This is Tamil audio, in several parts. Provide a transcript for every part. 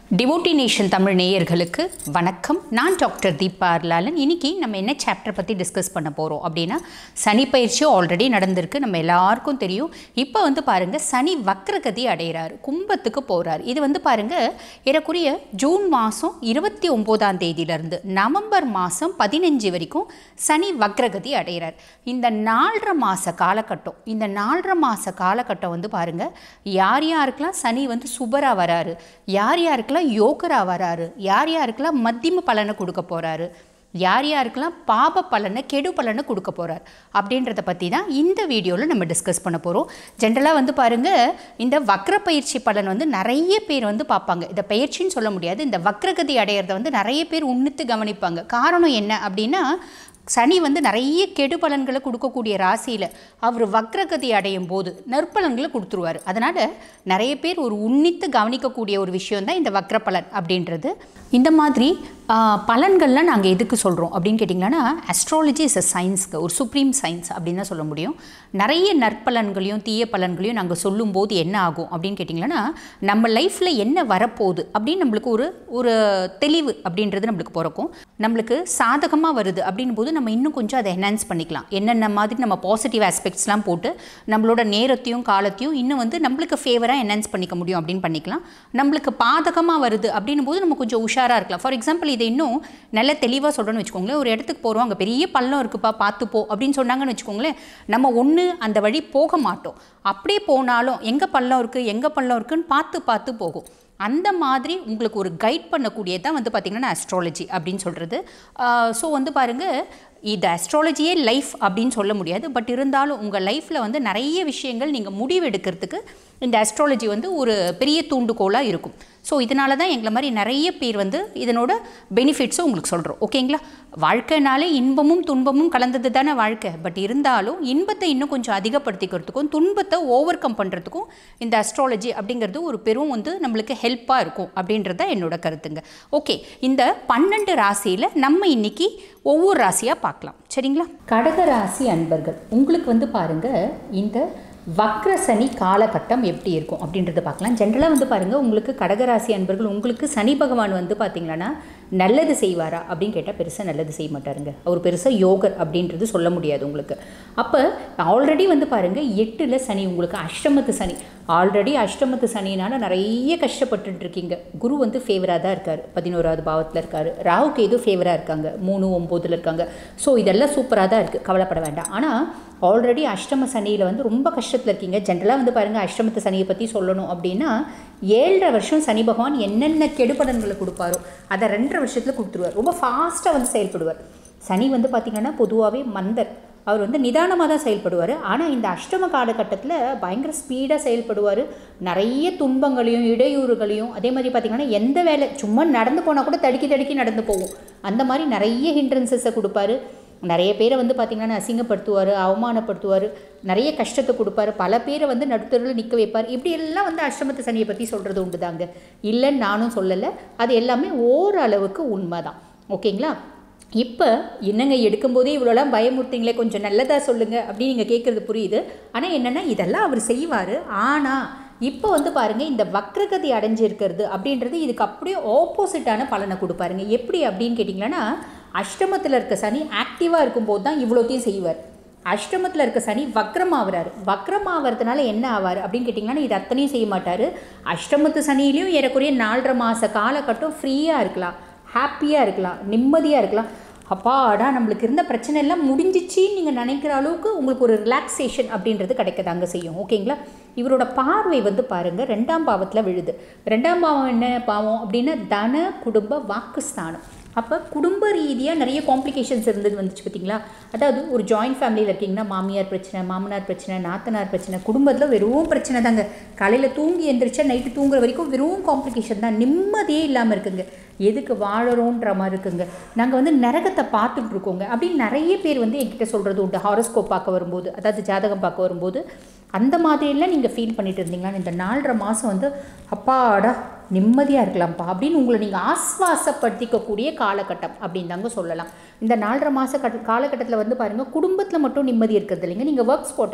டிவோட்டி நேஷன் தமிழ் நேயர்களுக்கு வணக்கம் நான் டாக்டர் தீபா அர்லாலன் இன்னைக்கு நம்ம என்ன சாப்டர் பற்றி டிஸ்கஸ் பண்ண போகிறோம் அப்படின்னா சனி பயிற்சி ஆல்ரெடி நடந்திருக்கு நம்ம எல்லாருக்கும் தெரியும் இப்போ வந்து பாருங்கள் சனி வக்ரகதி அடைகிறாரு கும்பத்துக்கு போகிறார் இது வந்து பாருங்கள் ஏறக்குறைய ஜூன் மாதம் இருபத்தி ஒம்போதாம் தேதியிலேருந்து நவம்பர் மாதம் பதினஞ்சு வரைக்கும் சனி வக்ரகதி அடைகிறார் இந்த நாலரை மாத காலகட்டம் இந்த நாலரை மாத காலகட்டம் வந்து பாருங்கள் யார் யாருக்கெல்லாம் சனி வந்து சுபராக வராரு யார் யாருக்கெல்லாம் யோகரா வராரு யார் யாருக்கெல்லாம் மத்தியம பலனை கொடுக்க போகிறாரு யார் யாருக்கெல்லாம் பாப பலனை கெடு பலனை கொடுக்க போகிறார் அப்படின்றத பற்றி தான் இந்த வீடியோவில் நம்ம டிஸ்கஸ் பண்ண போகிறோம் ஜென்ரலாக வந்து பாருங்கள் இந்த வக்ர பயிற்சி பலன் வந்து நிறைய பேர் வந்து பார்ப்பாங்க இந்த பயிற்சின்னு சொல்ல முடியாது இந்த வக்ரகதி அடையிறத வந்து நிறைய பேர் உன்னித்து கவனிப்பாங்க காரணம் என்ன அப்படின்னா சனி வந்து நிறைய கெடு பலன்களை கொடுக்கக்கூடிய ராசியில் அவர் வக்ரகதி அடையும் போது நற்பலன்களை கொடுத்துருவார் அதனால் நிறைய பேர் ஒரு உன்னித்து கவனிக்கக்கூடிய ஒரு விஷயம் தான் இந்த வக்ர பலன் அப்படின்றது இந்த மாதிரி ஆ, பலன்கள்லாம் நாங்கள் எதுக்கு சொல்கிறோம் அப்படின்னு கேட்டிங்கன்னா அஸ்ட்ராலஜி இஸ் அ சயின்ஸ்க்கு ஒரு சுப்ரீம் சயின்ஸ் அப்படின்னு தான் சொல்ல முடியும் நிறைய நற்பலன்களையும் தீய பலன்களையும் நாங்கள் சொல்லும்போது என்ன ஆகும் அப்படின்னு கேட்டிங்கன்னா நம்ம லைஃப்பில் என்ன வரப்போகுது அப்படின்னு நம்மளுக்கு ஒரு ஒரு தெளிவு அப்படின்றது நம்மளுக்கு பிறக்கும் நம்மளுக்கு சாதகமாக வருது அப்படின் போது நம்ம இன்னும் கொஞ்சம் அதை என்ஹான்ஸ் பண்ணிக்கலாம் என்னென்ன மாதிரி நம்ம பாசிட்டிவ் ஆஸ்பெக்ட்ஸ்லாம் போட்டு நம்மளோட நேரத்தையும் காலத்தையும் இன்னும் வந்து நம்மளுக்கு ஃபேவராக என்ஹான்ஸ் பண்ணிக்க முடியும் அப்படின்னு பண்ணிக்கலாம் நம்மளுக்கு பாதகமாக வருது அப்படின்னும் போது நம்ம கொஞ்சம் உஷாராக இருக்கலாம் ஃபார் எக்ஸாம்பிள் இதை இன்னும் நல்ல தெளிவாக சொல்கிறோன்னு வச்சுக்கோங்களேன் ஒரு இடத்துக்கு போகிறோம் அங்கே பெரிய பள்ளம் இருக்குப்பா பார்த்து போ அப்படின்னு சொன்னாங்கன்னு வச்சுக்கோங்களேன் நம்ம ஒன்று அந்த வழி போக மாட்டோம் அப்படியே போனாலும் எங்கே பள்ளம் இருக்குது எங்கே பள்ளம் இருக்குன்னு பார்த்து பார்த்து போகும் அந்த மாதிரி உங்களுக்கு ஒரு கைட் பண்ணக்கூடியது தான் வந்து பார்த்திங்கன்னா அஸ்ட்ராலஜி அப்படின்னு சொல்கிறது ஸோ வந்து பாருங்கள் இது அஸ்ட்ராலஜியே லைஃப் அப்படின்னு சொல்ல முடியாது பட் இருந்தாலும் உங்கள் லைஃப்பில் வந்து நிறைய விஷயங்கள் நீங்கள் முடிவு எடுக்கிறதுக்கு இந்த அஸ்ட்ராலஜி வந்து ஒரு பெரிய தூண்டுகோலாக இருக்கும் ஸோ இதனால தான் எங்களை மாதிரி நிறைய பேர் வந்து இதனோட பெனிஃபிட்ஸும் உங்களுக்கு சொல்கிறோம் ஓகேங்களா வாழ்க்கைனாலே இன்பமும் துன்பமும் கலந்தது தானே வாழ்க்கை பட் இருந்தாலும் இன்பத்தை இன்னும் கொஞ்சம் அதிகப்படுத்திக்கிறதுக்கும் துன்பத்தை ஓவர் கம் பண்ணுறதுக்கும் இந்த அஸ்ட்ராலஜி அப்படிங்கிறது ஒரு பெரும் வந்து நம்மளுக்கு ஹெல்ப்பாக இருக்கும் அப்படின்றது தான் என்னோட கருத்துங்க ஓகே இந்த பன்னெண்டு ராசியில் நம்ம இன்னைக்கு ஒவ்வொரு ராசியாக பார்க்கலாம் சரிங்களா கடக ராசி அன்பர்கள் உங்களுக்கு வந்து பாருங்கள் இந்த வக்ர சனி காலகட்டம் எப்படி இருக்கும் அப்படின்றத பார்க்கலாம் ஜென்ரலாக வந்து பாருங்கள் உங்களுக்கு கடகராசி அன்பர்கள் உங்களுக்கு சனி பகவான் வந்து பார்த்தீங்கன்னா நல்லது செய்வாரா அப்படின்னு கேட்டால் பெருசாக நல்லது செய்ய மாட்டாருங்க அவர் பெருசாக யோகர் அப்படின்றது சொல்ல முடியாது உங்களுக்கு அப்போ ஆல்ரெடி வந்து பாருங்கள் எட்டில் சனி உங்களுக்கு அஷ்டமத்து சனி ஆல்ரெடி அஷ்டமத்து சனினால நிறைய கஷ்டப்பட்டுட்டு இருக்கீங்க குரு வந்து ஃபேவராக தான் இருக்கார் பதினோராவது பாவத்தில் இருக்கார் ராகுக்கு எதுவும் ஃபேவராக இருக்காங்க மூணு ஒம்போதில் இருக்காங்க ஸோ இதெல்லாம் சூப்பராக தான் இருக்குது கவலைப்பட வேண்டாம் ஆனால் ஆல்ரெடி அஷ்டம சனியில் வந்து ரொம்ப கஷ்டத்தில் இருக்கீங்க ஜென்ரலாக வந்து பாருங்கள் அஷ்டமத்து சனியை பற்றி சொல்லணும் அப்படின்னா ஏழரை வருஷம் சனி பகவான் என்னென்ன கெடுபடன்களை கொடுப்பாரோ அதை ரெண்டரை வருஷத்தில் கொடுத்துருவார் ரொம்ப ஃபாஸ்ட்டாக வந்து செயல்படுவார் சனி வந்து பார்த்திங்கன்னா பொதுவாகவே மந்தர் அவர் வந்து நிதானமாக தான் செயல்படுவார் ஆனால் இந்த அஷ்டம காலகட்டத்தில் பயங்கர ஸ்பீடாக செயல்படுவார் நிறைய துன்பங்களையும் இடையூறுகளையும் அதே மாதிரி பார்த்திங்கன்னா எந்த வேலை சும்மா நடந்து போனால் கூட தடுக்கி தடுக்கி நடந்து போகும் அந்த மாதிரி நிறைய ஹிண்ட்ரன்சஸை கொடுப்பாரு நிறைய பேரை வந்து பார்த்திங்கன்னா அசிங்கப்படுத்துவார் அவமானப்படுத்துவார் நிறைய கஷ்டத்தை கொடுப்பாரு பல பேரை வந்து நடுத்தருவில் நிற்க வைப்பார் இப்படி எல்லாம் வந்து அஷ்டமத்து சனியை பற்றி சொல்கிறது உண்டு தாங்க இல்லைன்னு நானும் சொல்லலை அது எல்லாமே ஓரளவுக்கு உண்மை தான் ஓகேங்களா இப்போ என்னங்க எடுக்கும்போதே இவ்வளோலாம் பயமுறுத்திங்களே கொஞ்சம் நல்லதாக சொல்லுங்கள் அப்படின்னு நீங்கள் கேட்குறது புரியுது ஆனால் என்னென்னா இதெல்லாம் அவர் செய்வார் ஆனால் இப்போ வந்து பாருங்கள் இந்த வக்ரகதி அடைஞ்சிருக்கிறது அப்படின்றது இதுக்கு அப்படியே ஆப்போசிட்டான பலனை கொடுப்பாருங்க எப்படி அப்படின்னு கேட்டிங்கன்னா அஷ்டமத்தில் இருக்க சனி ஆக்டிவாக இருக்கும்போது தான் இவ்வளோத்தையும் செய்வார் அஷ்டமத்தில் இருக்க சனி வக்ரமாகறாரு வக்ரமாகறதுனால என்ன ஆவார் அப்படின்னு கேட்டிங்கன்னா இது அத்தனையும் செய்ய மாட்டார் அஷ்டமத்து சனிலையும் ஏறக்குறைய நாலரை மாத காலகட்டம் ஃப்ரீயாக இருக்கலாம் ஹாப்பியாக இருக்கலாம் நிம்மதியாக இருக்கலாம் அப்பாடா நம்மளுக்கு இருந்த பிரச்சனை எல்லாம் முடிஞ்சிச்சின்னு நீங்கள் நினைக்கிற அளவுக்கு உங்களுக்கு ஒரு ரிலாக்ஸேஷன் அப்படின்றது கிடைக்க அங்கே செய்யும் ஓகேங்களா இவரோட பார்வை வந்து பாருங்கள் ரெண்டாம் பாவத்தில் விழுது ரெண்டாம் பாவம் என்ன பாவம் அப்படின்னா தன குடும்ப வாக்குஸ்தானம் அப்போ குடும்ப ரீதியாக நிறைய காம்ப்ளிகேஷன்ஸ் இருந்தது வந்துச்சு பார்த்தீங்களா அதாவது ஒரு ஜாயிண்ட் ஃபேமிலியில் இருக்கீங்கன்னா மாமியார் பிரச்சனை மாமனார் பிரச்சனை நாத்தனார் பிரச்சனை குடும்பத்தில் வெறும் பிரச்சனை தாங்க காலையில் தூங்கி எந்திரிச்சா நைட்டு தூங்குற வரைக்கும் வெறும் காம்ப்ளிகேஷன் தான் நிம்மதியே இல்லாமல் இருக்குங்க எதுக்கு வாழறோன்ற மாதிரி இருக்குங்க நாங்கள் வந்து நரகத்தை பார்த்துட்டு இருக்கோங்க அப்படின்னு நிறைய பேர் வந்து என்கிட்ட சொல்கிறது உண்டு ஹாரோஸ்கோப் பார்க்க வரும்போது அதாவது ஜாதகம் பார்க்க வரும்போது அந்த மாதிரியெல்லாம் நீங்கள் ஃபீல் பண்ணிட்டு இருந்தீங்களா இந்த நாலரை மாதம் வந்து அப்பாடா நிம்மதியாக இருக்கலாம்ப்பா அப்படின்னு உங்களை நீங்கள் ஆஸ்வாசப்படுத்திக்கக்கூடிய காலகட்டம் அப்படின்னு தாங்க சொல்லலாம் இந்த நாலரை மாத கட்ட காலகட்டத்தில் வந்து பாருங்கள் குடும்பத்தில் மட்டும் நிம்மதி இருக்கிறது இல்லைங்க நீங்கள் ஒர்க் ஸ்பாட்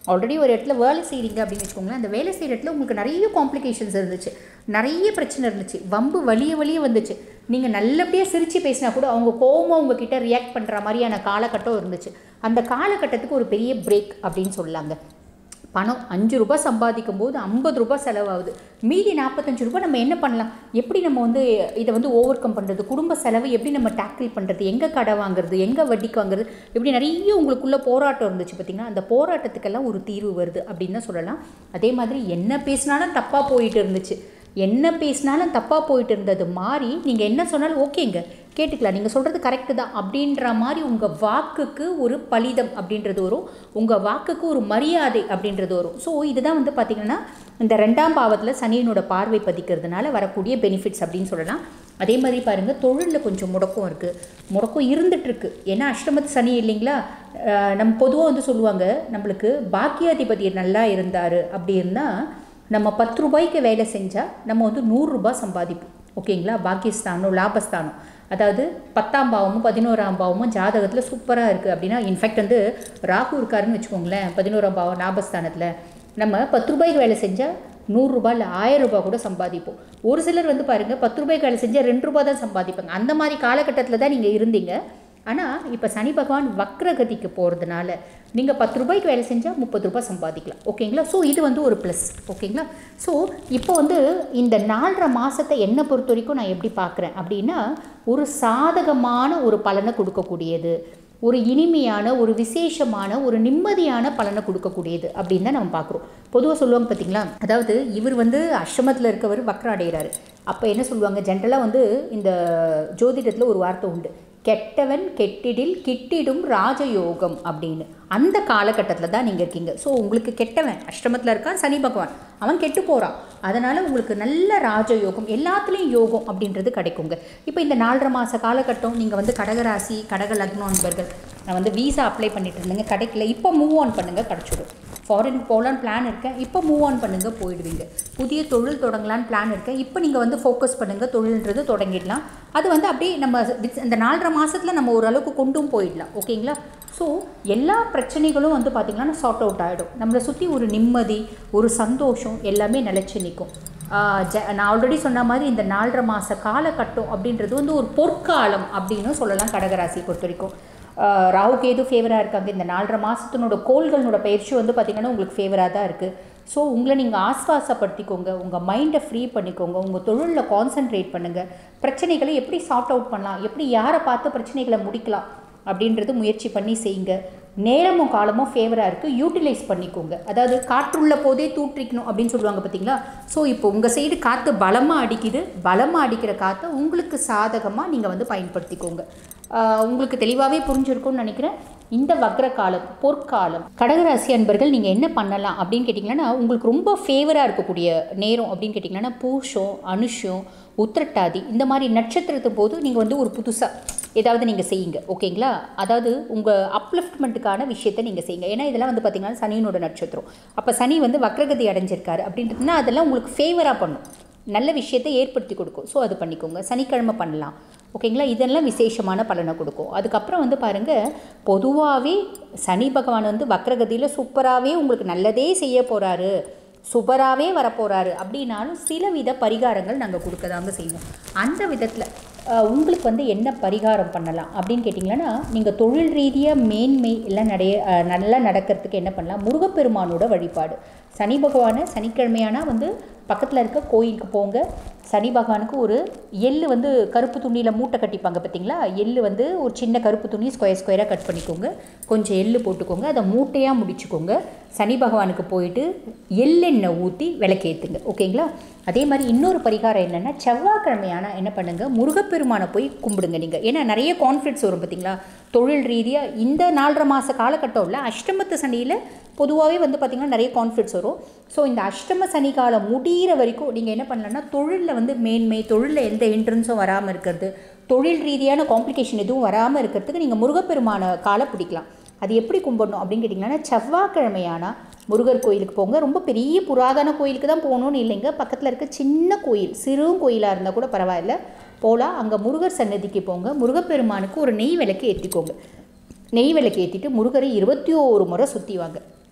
ஆல்ரெடி ஒரு இடத்துல வேலை செய்கிறீங்க அப்படின்னு வச்சுக்கோங்களேன் அந்த வேலை செய்கிற இடத்துல உங்களுக்கு நிறைய காம்ப்ளிகேஷன்ஸ் இருந்துச்சு நிறைய பிரச்சனை இருந்துச்சு வம்பு வலிய வலிய வந்துச்சு நீங்கள் நல்லபடியாக சிரித்து பேசினா கூட அவங்க கோவமாக உங்ககிட்ட ரியாக்ட் பண்ணுற மாதிரியான காலகட்டம் இருந்துச்சு அந்த காலகட்டத்துக்கு ஒரு பெரிய பிரேக் அப்படின்னு சொல்லலாங்க பணம் அஞ்சு ரூபாய் சம்பாதிக்கும் போது ஐம்பது ரூபாய் செலவாகுது மீதி நாற்பத்தஞ்சு ரூபாய் நம்ம என்ன பண்ணலாம் எப்படி நம்ம வந்து இதை வந்து ஓவர் கம் பண்ணுறது குடும்ப செலவு எப்படி நம்ம டேக்கிள் பண்ணுறது எங்கே கடை வாங்குறது எங்கே வட்டிக்கு வாங்குறது இப்படி நிறைய உங்களுக்குள்ள போராட்டம் இருந்துச்சு பார்த்திங்கன்னா அந்த போராட்டத்துக்கெல்லாம் ஒரு தீர்வு வருது அப்படின்னு தான் சொல்லலாம் அதே மாதிரி என்ன பேசினாலும் தப்பாக போயிட்டு இருந்துச்சு என்ன பேசினாலும் தப்பாக போயிட்டு இருந்தது மாறி நீங்கள் என்ன சொன்னாலும் ஓகேங்க கேட்டுக்கலாம் நீங்கள் சொல்கிறது கரெக்டு தான் அப்படின்ற மாதிரி உங்கள் வாக்குக்கு ஒரு பலிதம் அப்படின்றது வரும் உங்கள் வாக்குக்கு ஒரு மரியாதை அப்படின்றது வரும் ஸோ இதுதான் வந்து பார்த்திங்கன்னா இந்த ரெண்டாம் பாவத்தில் சனியினோட பார்வை பதிக்கிறதுனால வரக்கூடிய பெனிஃபிட்ஸ் அப்படின்னு சொல்லலாம் அதே மாதிரி பாருங்கள் தொழிலில் கொஞ்சம் முடக்கம் இருக்குது முடக்கம் இருந்துகிட்ருக்கு ஏன்னா அஷ்டமத்து சனி இல்லைங்களா அஹ் நம்ம பொதுவாக வந்து சொல்லுவாங்க நம்மளுக்கு பாக்கியாதிபதி நல்லா இருந்தார் அப்படி இருந்தால் நம்ம பத்து ரூபாய்க்கு வேலை செஞ்சால் நம்ம வந்து நூறுரூபா சம்பாதிப்போம் ஓகேங்களா பாக்கியஸ்தானம் லாபஸ்தானம் அதாவது பத்தாம் பாவமும் பதினோராம் பாவமும் ஜாதகத்தில் சூப்பராக இருக்குது அப்படின்னா இன்ஃபேக்ட் வந்து ராகு இருக்காருன்னு வச்சுக்கோங்களேன் பதினோராம் பாவம் லாபஸ்தானத்தில் நம்ம பத்து ரூபாய்க்கு வேலை செஞ்சால் நூறுரூபா இல்லை ஆயிரம் ரூபாய் கூட சம்பாதிப்போம் ஒரு சிலர் வந்து பாருங்கள் பத்து ரூபாய்க்கு வேலை செஞ்சால் ரெண்டு ரூபா தான் சம்பாதிப்பாங்க அந்த மாதிரி காலகட்டத்தில் தான் நீங்கள் இருந்தீங்க ஆனால் இப்போ சனி பகவான் வக்ரகதிக்கு போகிறதுனால நீங்கள் பத்து ரூபாய்க்கு வேலை செஞ்சால் முப்பது ரூபாய் சம்பாதிக்கலாம் ஓகேங்களா ஸோ இது வந்து ஒரு ப்ளஸ் ஓகேங்களா ஸோ இப்போ வந்து இந்த நாலரை மாதத்தை என்னை பொறுத்த வரைக்கும் நான் எப்படி பார்க்குறேன் அப்படின்னா ஒரு சாதகமான ஒரு பலனை கொடுக்கக்கூடியது ஒரு இனிமையான ஒரு விசேஷமான ஒரு நிம்மதியான பலனை கொடுக்கக்கூடியது அப்படின்னு தான் நம்ம பார்க்குறோம் பொதுவாக சொல்லுவாங்க பார்த்தீங்களா அதாவது இவர் வந்து அஷ்டமத்தில் இருக்கவர் வக்ரம் அடைகிறாரு அப்போ என்ன சொல்லுவாங்க ஜென்ரலாக வந்து இந்த ஜோதிடத்தில் ஒரு வார்த்தை உண்டு கெட்டவன் கெட்டிடில் கிட்டிடும் ராஜயோகம் அப்படின்னு அந்த காலகட்டத்தில் தான் நீங்கள் இருக்கீங்க ஸோ உங்களுக்கு கெட்டவன் அஷ்டமத்தில் இருக்கான் சனி பகவான் அவன் கெட்டு போகிறான் அதனால் உங்களுக்கு நல்ல ராஜயோகம் எல்லாத்துலேயும் யோகம் அப்படின்றது கிடைக்குங்க இப்போ இந்த நாலரை மாத காலகட்டம் நீங்கள் வந்து கடகராசி கடக லக்னம் நண்பர்கள் நான் வந்து வீசா அப்ளை பண்ணிட்டு இருந்தேங்க கிடைக்கல இப்போ மூவ் ஆன் பண்ணுங்கள் கிடச்சிடும் ஃபாரின் போகலான்னு பிளான் இருக்கேன் இப்போ மூவ் ஆன் பண்ணுங்கள் போயிடுவீங்க புதிய தொழில் தொடங்கலான்னு பிளான் இருக்கேன் இப்போ நீங்கள் வந்து ஃபோக்கஸ் பண்ணுங்கள் தொழில்ன்றது தொடங்கிடலாம் அது வந்து அப்படியே நம்ம with- இந்த நாலரை மாதத்தில் நம்ம ஓரளவுக்கு கொண்டும் போயிடலாம் ஓகேங்களா ஸோ எல்லா பிரச்சனைகளும் வந்து பார்த்திங்கன்னா சார்ட் அவுட் ஆகிடும் நம்மளை சுற்றி ஒரு நிம்மதி ஒரு சந்தோஷம் எல்லாமே நிலச்சி நிற்கும் ஆஹ் ஜ நான் ஆல்ரெடி சொன்ன மாதிரி இந்த நாலரை மாத காலகட்டம் அப்படின்றது வந்து ஒரு பொற்காலம் அப்படின்னு சொல்லலாம் கடகராசி பொறுத்த வரைக்கும் ஆஹ் ராகு கேது ஃபேவராக இருக்காங்க இந்த நாலரை மாதத்தினோட கோள்களோட பயிற்சி வந்து பார்த்திங்கன்னா உங்களுக்கு ஃபேவராக தான் இருக்குது ஸோ உங்களை நீங்கள் ஆஸ்வாசப்படுத்திக்கோங்க உங்கள் மைண்டை ஃப்ரீ பண்ணிக்கோங்க உங்கள் தொழிலில் கான்சென்ட்ரேட் பண்ணுங்கள் பிரச்சனைகளை எப்படி சார்ட் அவுட் பண்ணலாம் எப்படி யாரை பார்த்து பிரச்சனைகளை முடிக்கலாம் அப்படின்றது முயற்சி பண்ணி செய்யுங்க நேரமும் காலமும் ஃபேவராக இருக்குது யூட்டிலைஸ் பண்ணிக்கோங்க அதாவது காற்றுள்ள போதே தூற்றிக்கணும் அப்படின்னு சொல்லுவாங்க பார்த்தீங்களா ஸோ இப்போ உங்கள் சைடு காற்று பலமாக அடிக்குது பலமாக அடிக்கிற காற்றை உங்களுக்கு சாதகமாக நீங்கள் வந்து பயன்படுத்திக்கோங்க ஆஹ் உங்களுக்கு தெளிவாகவே புரிஞ்சிருக்கும்னு நினைக்கிறேன் இந்த வக்ர காலம் பொற்காலம் கடகராசி அன்பர்கள் நீங்கள் என்ன பண்ணலாம் அப்படின்னு கேட்டிங்கன்னா உங்களுக்கு ரொம்ப ஃபேவராக இருக்கக்கூடிய நேரம் அப்படின்னு கேட்டிங்கன்னா பூஷம் அனுஷம் உத்திரட்டாதி இந்த மாதிரி நட்சத்திரத்து போது நீங்கள் வந்து ஒரு புதுசாக ஏதாவது நீங்கள் செய்யுங்க ஓகேங்களா அதாவது உங்கள் அப்லிஃப்ட்மெண்ட்டுக்கான விஷயத்தை நீங்கள் செய்யுங்க ஏன்னா இதெல்லாம் வந்து பார்த்திங்கன்னா சனியினோட நட்சத்திரம் அப்போ சனி வந்து வக்ரகதி அடைஞ்சிருக்காரு அப்படின்றதுனா அதெல்லாம் உங்களுக்கு ஃபேவராக பண்ணும் நல்ல விஷயத்தை ஏற்படுத்தி கொடுக்கும் ஸோ அது பண்ணிக்கோங்க சனிக்கிழமை பண்ணலாம் ஓகேங்களா இதெல்லாம் விசேஷமான பலனை கொடுக்கும் அதுக்கப்புறம் வந்து பாருங்கள் பொதுவாகவே சனி பகவான் வந்து வக்ரகதியில் சூப்பராகவே உங்களுக்கு நல்லதே செய்ய போகிறாரு சுபராகவே வரப்போகிறாரு அப்படின்னாலும் சில வித பரிகாரங்கள் நாங்கள் கொடுக்கதாங்க செய்வோம் அந்த விதத்தில் உங்களுக்கு வந்து என்ன பரிகாரம் பண்ணலாம் அப்படின்னு கேட்டிங்கன்னா நீங்கள் தொழில் ரீதியாக மேன்மை எல்லாம் நடைய அஹ், நல்லா நடக்கிறதுக்கு என்ன பண்ணலாம் முருகப்பெருமானோட வழிபாடு சனி பகவானை சனிக்கிழமையானா வந்து பக்கத்தில் இருக்க கோயிலுக்கு போங்க சனி பகவானுக்கு ஒரு எள்ளு வந்து கருப்பு துணியில் மூட்டை கட்டிப்பாங்க பார்த்தீங்களா எள்ளு வந்து ஒரு சின்ன கருப்பு துணி ஸ்கொயர் ஸ்கொயராக கட் பண்ணிக்கோங்க கொஞ்சம் எள்ளு போட்டுக்கோங்க அதை மூட்டையாக முடிச்சுக்கோங்க சனி பகவானுக்கு போயிட்டு எள்ளெண்ணெய் ஊற்றி விளக்கேற்றுங்க ஓகேங்களா அதே மாதிரி இன்னொரு பரிகாரம் என்னென்னா செவ்வாய்க்கிழமையான என்ன பண்ணுங்கள் முருகப்பெருமானை போய் கும்பிடுங்க நீங்கள் ஏன்னா நிறைய கான்ஃப்ளிக்ஸ் வரும் பார்த்தீங்களா தொழில் ரீதியாக இந்த நாலரை மாத காலகட்டம்ல அஷ்டமத்து சனியில் பொதுவாகவே வந்து பார்த்திங்கன்னா நிறைய கான்ஃப்ளிக்ஸ் வரும் ஸோ இந்த அஷ்டம சனி காலம் முடிகிற வரைக்கும் நீங்கள் என்ன பண்ணலாம்னா தொழிலில் வந்து மேன்மை தொழிலில் எந்த என்ட்ரன்ஸும் வராமல் இருக்கிறது தொழில் ரீதியான காம்ப்ளிகேஷன் எதுவும் வராமல் இருக்கிறதுக்கு நீங்கள் முருகப்பெருமான காலை பிடிக்கலாம் அது எப்படி கும்பிடணும் அப்படின்னு கேட்டிங்கன்னா செவ்வாய்க்கிழமையானா முருகர் கோயிலுக்கு போங்க ரொம்ப பெரிய புராதன கோயிலுக்கு தான் போகணும்னு இல்லைங்க பக்கத்தில் இருக்க சின்ன கோயில் சிறு கோயிலாக இருந்தால் கூட பரவாயில்ல போகலாம் அங்கே முருகர் சன்னதிக்கு போங்க முருகப்பெருமானுக்கு ஒரு நெய் விளக்கு ஏற்றிக்கோங்க நெய் விளக்கு ஏற்றிட்டு முருகரை இருபத்தி ஓரு முறை சுற்றி வாங்க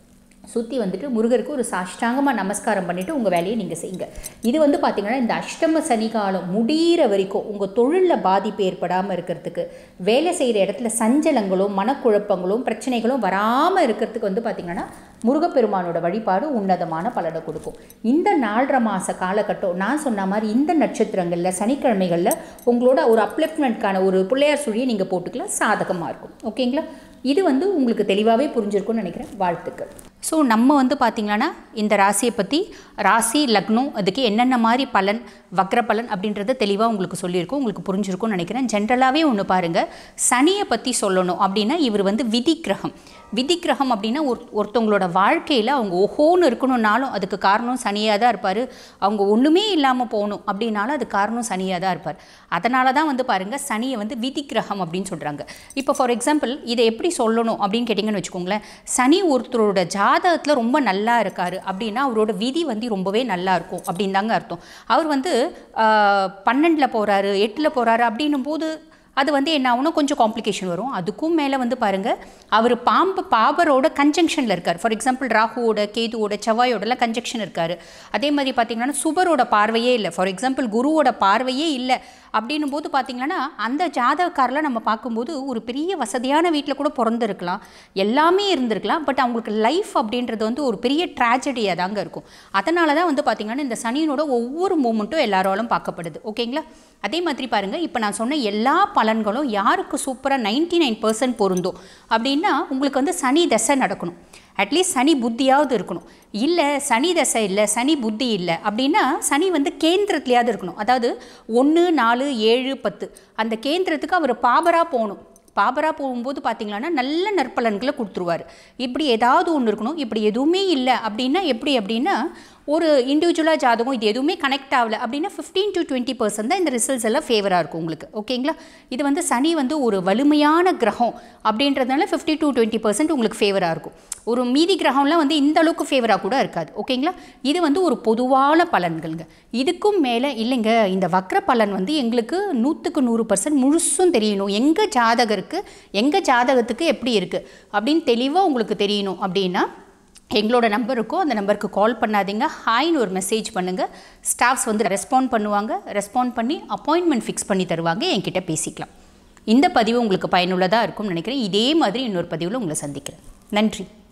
சுற்றி வந்துட்டு முருகருக்கு ஒரு சாஷ்டாங்கமாக நமஸ்காரம் பண்ணிவிட்டு உங்கள் வேலையை நீங்கள் செய்யுங்க இது வந்து பார்த்திங்கன்னா இந்த அஷ்டம சனி காலம் முடிகிற வரைக்கும் உங்கள் தொழிலில் பாதிப்பு ஏற்படாமல் இருக்கிறதுக்கு வேலை செய்கிற இடத்துல சஞ்சலங்களும் மனக்குழப்பங்களும் பிரச்சனைகளும் வராமல் இருக்கிறதுக்கு வந்து பார்த்திங்கன்னா முருகப்பெருமானோட வழிபாடு உன்னதமான பலனை கொடுக்கும் இந்த நாலரை மாத காலகட்டம் நான் சொன்ன மாதிரி இந்த நட்சத்திரங்களில் சனிக்கிழமைகளில் உங்களோட ஒரு அப்லிப்மெண்ட்கான ஒரு பிள்ளையார் சுழியை நீங்கள் போட்டுக்கலாம் சாதகமாக இருக்கும் ஓகேங்களா இது வந்து உங்களுக்கு தெளிவாகவே புரிஞ்சிருக்கும்னு நினைக்கிறேன் வாழ்த்துக்கள் ஸோ நம்ம வந்து பார்த்திங்கன்னா இந்த ராசியை பற்றி ராசி லக்னம் அதுக்கு என்னென்ன மாதிரி பலன் வக்ர பலன் அப்படின்றத தெளிவாக உங்களுக்கு சொல்லியிருக்கோம் உங்களுக்கு புரிஞ்சிருக்கும்னு நினைக்கிறேன் ஜென்ரலாகவே ஒன்று பாருங்கள் சனியை பற்றி சொல்லணும் அப்படின்னா இவர் வந்து விதி கிரகம் விதி கிரகம் அப்படின்னா ஒரு ஒருத்தவங்களோட வாழ்க்கையில் அவங்க ஒஹோன்னு இருக்கணும்னாலும் அதுக்கு காரணம் சனியாக தான் இருப்பார் அவங்க ஒன்றுமே இல்லாமல் போகணும் அப்படின்னாலும் அது காரணம் சனியாக தான் இருப்பார் அதனால தான் வந்து பாருங்கள் சனியை வந்து விதி கிரகம் அப்படின்னு சொல்கிறாங்க இப்போ ஃபார் எக்ஸாம்பிள் இதை எப்படி சொல்லணும் அப்படின்னு கேட்டிங்கன்னு வச்சுக்கோங்களேன் சனி ஒருத்தரோட ஜாதகத்தில் ரொம்ப நல்லா இருக்கார் அப்படின்னா அவரோட விதி வந்து ரொம்பவே நல்லா இருக்கும் அப்படின்னு தாங்க அர்த்தம் அவர் வந்து பன்னெண்டில் போகிறாரு எட்டில் போகிறாரு அப்படின்னும் போது அது வந்து என்ன ஆகும்னா கொஞ்சம் காம்ப்ளிகேஷன் வரும் அதுக்கும் மேலே வந்து பாருங்கள் அவர் பாம்பு பாபரோட கன்ஜங்ஷனில் இருக்கார் ஃபார் எக்ஸாம்பிள் ராகுவோட கேதுவோட செவ்வாயோடலாம் கன்ஜங்ஷன் இருக்கார் அதே மாதிரி பார்த்தீங்கன்னா சுபரோட பார்வையே இல்லை ஃபார் எக்ஸாம்பிள் குருவோட பார்வையே இல்லை அப்படின்னும் போது பார்த்தீங்கன்னா அந்த ஜாதகக்காரில் நம்ம பார்க்கும்போது ஒரு பெரிய வசதியான வீட்டில் கூட பிறந்திருக்கலாம் எல்லாமே இருந்திருக்கலாம் பட் அவங்களுக்கு லைஃப் அப்படின்றது வந்து ஒரு பெரிய ட்ராஜடியாக தாங்க இருக்கும் அதனால தான் வந்து பார்த்திங்கன்னா இந்த சனியினோட ஒவ்வொரு மூமெண்ட்டும் எல்லாராலும் பார்க்கப்படுது ஓகேங்களா அதே மாதிரி பாருங்கள் இப்போ நான் சொன்ன எல்லா பலன்களும் யாருக்கு சூப்பராக நைன்டி நைன் பர்சன்ட் பொருந்தும் அப்படின்னா உங்களுக்கு வந்து சனி தசை நடக்கணும் அட்லீஸ்ட் சனி புத்தியாவது இருக்கணும் இல்லை சனி தசை இல்லை சனி புத்தி இல்லை அப்படின்னா சனி வந்து கேந்திரத்துலையாவது இருக்கணும் அதாவது ஒன்று நாலு ஏழு பத்து அந்த கேந்திரத்துக்கு அவர் பாபராக போகணும் பாபராக போகும்போது பார்த்தீங்கன்னா நல்ல நற்பலன்களை கொடுத்துருவார் இப்படி ஏதாவது ஒன்று இருக்கணும் இப்படி எதுவுமே இல்லை அப்படின்னா எப்படி அப்படின்னா ஒரு இண்டிவிஜுவலாக ஜாதகம் இது எதுவுமே கனெக்ட் ஆகலை அப்படின்னா ஃபிஃப்டீன் டு டுவெண்ட்டி பர்சன்ட் தான் இந்த ரிசல்ட்ஸ் எல்லாம் ஃபேவராக இருக்கும் உங்களுக்கு ஓகேங்களா இது வந்து சனி வந்து ஒரு வலிமையான கிரகம் அப்படின்றதுனால ஃபிஃப்டி டு டுவெண்ட்டி பர்சன்ட் உங்களுக்கு ஃபேவராக இருக்கும் ஒரு மீதி கிரகம்லாம் வந்து இந்த அளவுக்கு ஃபேவராக கூட இருக்காது ஓகேங்களா இது வந்து ஒரு பொதுவான பலன்கள்ங்க இதுக்கும் மேலே இல்லைங்க இந்த வக்ர பலன் வந்து எங்களுக்கு நூற்றுக்கு நூறு பர்சன்ட் முழுசும் தெரியணும் எங்கள் ஜாதகருக்கு எங்கள் ஜாதகத்துக்கு எப்படி இருக்குது அப்படின்னு தெளிவாக உங்களுக்கு தெரியணும் அப்படின்னா எங்களோட நம்பர் இருக்கோ அந்த நம்பருக்கு கால் பண்ணாதீங்க ஹாய்னு ஒரு மெசேஜ் பண்ணுங்கள் ஸ்டாஃப்ஸ் வந்து ரெஸ்பாண்ட் பண்ணுவாங்க ரெஸ்பாண்ட் பண்ணி அப்பாயின்மெண்ட் ஃபிக்ஸ் பண்ணி தருவாங்க என்கிட்ட பேசிக்கலாம் இந்த பதிவு உங்களுக்கு பயனுள்ளதாக இருக்கும்னு நினைக்கிறேன் இதே மாதிரி இன்னொரு பதிவில் உங்களை சந்திக்கிறேன் நன்றி